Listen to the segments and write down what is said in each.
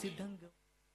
సిద్ధంగా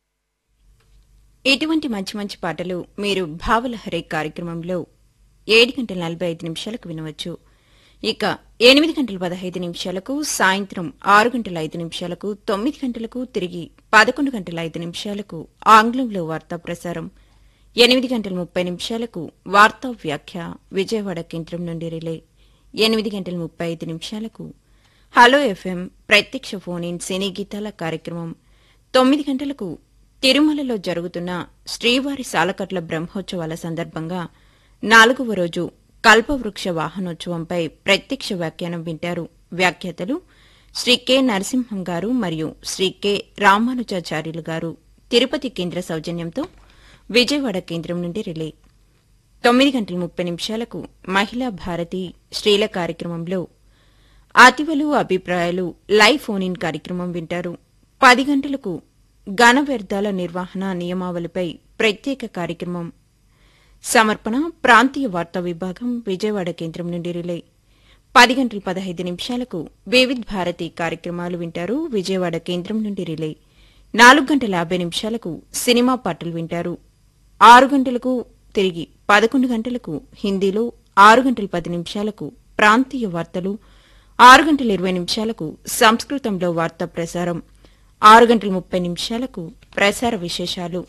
ఇటువంటి మంచి మంచి పాటలు మీరు భావలహరి కార్యక్రమంలో ఏడు గంటల నలభై ఐదు నిమిషాలకు వినవచ్చు ఇక ఎనిమిది గంటల పదహైదు నిమిషాలకు సాయంత్రం ఆరు గంటల ఐదు నిమిషాలకు తొమ్మిది గంటలకు తిరిగి పదకొండు గంటల ఐదు నిమిషాలకు ఆంగ్లంలో వార్తా ప్రసారం ఎనిమిది గంటల ముప్పై నిమిషాలకు వార్తా వ్యాఖ్య విజయవాడ కేంద్రం నుండి రిలే ఎనిమిది గంటల ముప్పై ఐదు నిమిషాలకు హలో ఎఫ్ఎం ప్రత్యక్ష ఫోన్ ఇన్ సినీ గీతాల కార్యక్రమం తొమ్మిది గంటలకు తిరుమలలో జరుగుతున్న శ్రీవారి సాలకట్ల బ్రహ్మోత్సవాల సందర్భంగా నాలుగవ రోజు కల్పవృక్ష వాహనోత్సవంపై ప్రత్యక్ష వ్యాఖ్యానం వింటారు వ్యాఖ్యాతలు శ్రీ కె నరసింహం గారు మరియు శ్రీ కె రామానుజాచార్యులు గారు తిరుపతి కేంద్ర సౌజన్యంతో విజయవాడ కేంద్రం నుండి రిలే తొమ్మిది గంటల ముప్పై నిమిషాలకు మహిళా భారతి స్త్రీల కార్యక్రమంలో అతివలు అభిప్రాయాలు లైవ్ ఫోన్ ఇన్ కార్యక్రమం వింటారు పది గంటలకు ఘన వ్యర్థాల నిర్వహణ నియమావళిపై ప్రత్యేక కార్యక్రమం సమర్పణ ప్రాంతీయ వార్తా విభాగం విజయవాడ కేంద్రం నుండి రిలే పది గంటల పదహైదు నిమిషాలకు వివిధ్ భారతి కార్యక్రమాలు వింటారు విజయవాడ కేంద్రం నుండి రిలే నాలుగు గంటల యాభై నిమిషాలకు సినిమా పాటలు వింటారు ఆరు గంటలకు తిరిగి పదకొండు గంటలకు హిందీలో ఆరు గంటల పది నిమిషాలకు ప్రాంతీయ వార్తలు ఆరు గంటల ఇరవై నిమిషాలకు సంస్కృతంలో వార్తా ప్రసారం ఆరు గంటల ముప్పై నిమిషాలకు ప్రసార విశేషాలు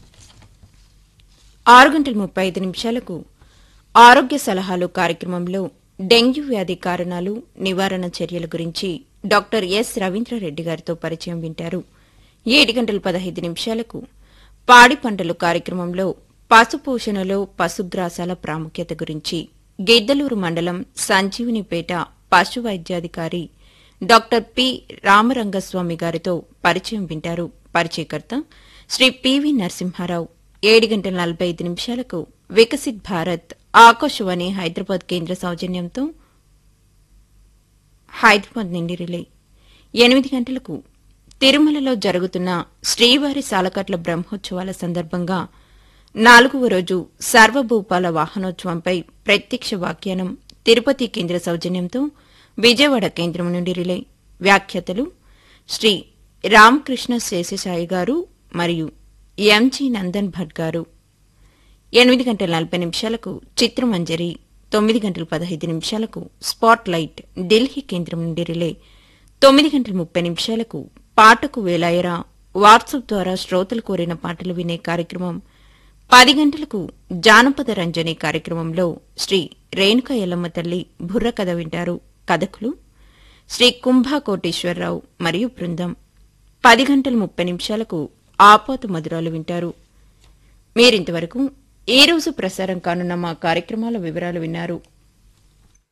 ఆరు గంటల ముప్పై ఐదు నిమిషాలకు ఆరోగ్య సలహాలు కార్యక్రమంలో డెంగ్యూ వ్యాధి కారణాలు నివారణ చర్యల గురించి డాక్టర్ ఎస్ రవీంద్రారెడ్డి గారితో పరిచయం వింటారు ఏడు గంటల పదహైదు నిమిషాలకు పాడి పంటలు కార్యక్రమంలో పశుపోషణలో పశుగ్రాసాల ప్రాముఖ్యత గురించి గిద్దలూరు మండలం సంజీవినిపేట పశు వైద్యాధికారి డాక్టర్ పి రామరంగస్వామి గారితో పరిచయం వింటారు పరిచయకర్త శ్రీ పివి నరసింహారావు ఏడు గంటల నలభై ఐదు నిమిషాలకు వికసిత్ భారత్ ఆకాశవాణి హైదరాబాద్ కేంద్ర సౌజన్యంతో హైదరాబాద్ నుండి రిలే ఎనిమిది గంటలకు తిరుమలలో జరుగుతున్న శ్రీవారి సాలకట్ల బ్రహ్మోత్సవాల సందర్భంగా నాలుగవ రోజు సర్వభూపాల వాహనోత్సవంపై ప్రత్యక్ష వ్యాఖ్యానం తిరుపతి కేంద్ర సౌజన్యంతో విజయవాడ కేంద్రం నుండి రిలే వ్యాఖ్యాతలు శ్రీ రామకృష్ణ శేషసాయి గారు మరియు ఎంజి నందన్ భట్ గారు ఎనిమిది గంటల నలభై నిమిషాలకు చిత్రమంజరి తొమ్మిది గంటల పదహైదు నిమిషాలకు స్పాట్ లైట్ ఢిల్లీ కేంద్రం నుండి రిలే తొమ్మిది గంటల ముప్పై నిమిషాలకు పాటకు వేలాయరా వాట్సాప్ ద్వారా శ్రోతలు కోరిన పాటలు వినే కార్యక్రమం పది గంటలకు జానపద రంజని కార్యక్రమంలో శ్రీ రేణుక ఎల్లమ్మ తల్లి బుర్ర కథ వింటారు కథకులు శ్రీ కుంభా కోటేశ్వరరావు మరియు బృందం పది గంటల ముప్పై నిమిషాలకు ఆపోత మధురాలు వింటారు మీరింతవరకు ఈ రోజు ప్రసారం కానున్న మా కార్యక్రమాల వివరాలు విన్నారు